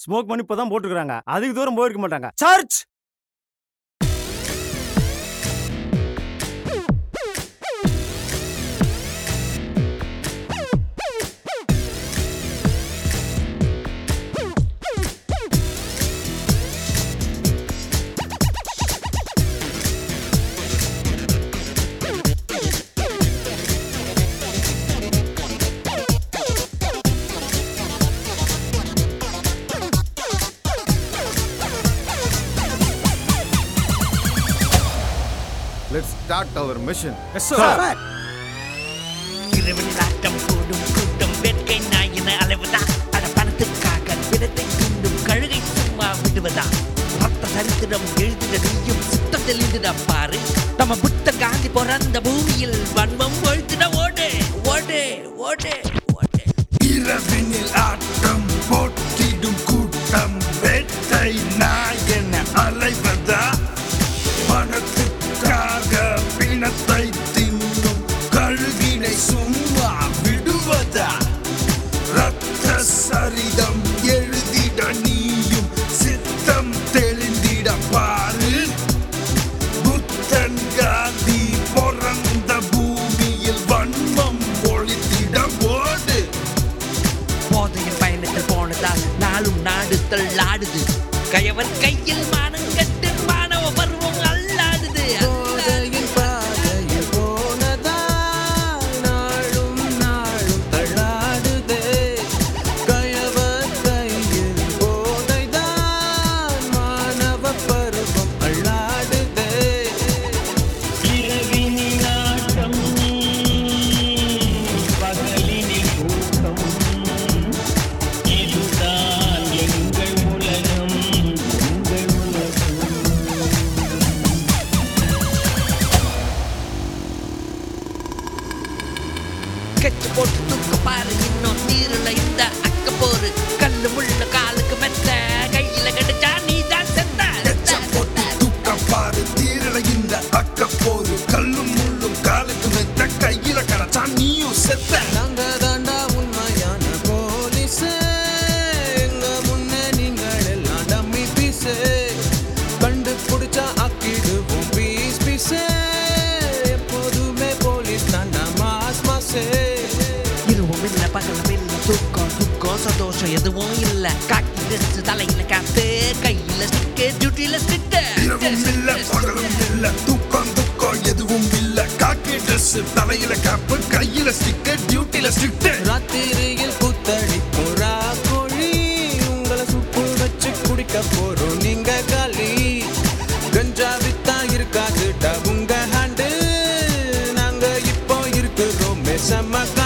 Smoke பண்ணி இப்பதான் போட்டுருக்காங்க அதுக்கு தூரம் போயிருக்க மாட்டாங்க சர்ச் லெட்ஸ் ஸ்டார்ட் அவர் மிஷன் இரவில் ஆட்டம் போடும் கூட்டம் வேட்கை நாயின அளவுதா அட பணத்துக்காக பிணத்தை தூண்டும் கழுகை சும்மா விடுவதா ரத்த சரித்திரம் எழுதிட நீயும் சித்தம் தெளிந்திட பாரு நம்ம புத்த காந்தி பிறந்த பூமியில் வன்மம் ஒழுத்திட ஓடு ஓடு ஓடு ஓடு இரவினில் ஆட்டம் போட்டிடும் கூட்டம் வேட்டை நாயன அலைவதா பணத்துக்காக பிணத்தை தின்னும் கழுகினை சும்மா விடுவதா ரத்த சரிதம் எழுதிட நீயும் சித்தம் தெளிந்திட பாரு புத்தன் காந்தி பிறந்த பூமியில் வன்மம் ஒளித்திட ஓடு போதையின் பயணத்தில் போனதால் நாளும் நாடு தள்ளாடுது கயவன் கையில் மானங்கட்டு மாணவ பருவம் அல்லாடுது போதையின் பாதையில் போனதால் நாளும் நாளும் தள்ளாடுதே. கயவர் கையில் போதைதான் மாணவ பருவம் அள்ளாடுதே. கெச்சு போட்டு தூக்க பாரு இன்னும் நீருல இந்த அக்க போரு கல்லு முள்ள காலுக்கு மெத்த கையில கிடைச்சா நீ தான் செத்த எச்சம் போட்டு தூக்க பாரு தீரல இந்த அக்க போரு கல்லும் முள்ளும் காலுக்கு மெத்த கையில கிடைச்சா நீயும் செத்த நாங்க தாண்டா உண்மையான போலீஸு. எங்க முன்னே நீங்கள் எல்லாம் டம்மி பீஸு. கண்டுபிடிச்சா ஆக்கிடுவோம் பீஸ் பீஸு. எப்போதுமே போலீஸ் தாண்டா மாஸ் மாசே இருவும் இல்ல பகலும் இல்ல தூக்கம் துக்கம் சந்தோஷம் எதுவும் இல்ல காக்கி ட்ரெஸ் தலையில காத்து கையில ஸ்டிக்கு டியூட்டில இரவும் இல்ல பகலும் இல்ல தூக்கம் துக்கம் எதுவும் இல்ல காக்கி ட்ரெஸ் தலையில கேப்பு கையில ஸ்டிக்கு டியூட்டில ஸ்டிக்கு ராத்திரியில் புத்தடி புறா கோழி உங்களை சுப்பு வச்சு குடிக்க போறோம் நீங்க காலி கஞ்சா வித்தா இருக்காது உங்க ஹேண்டு நாங்க இப்போ இருக்கிறோம் செம்ம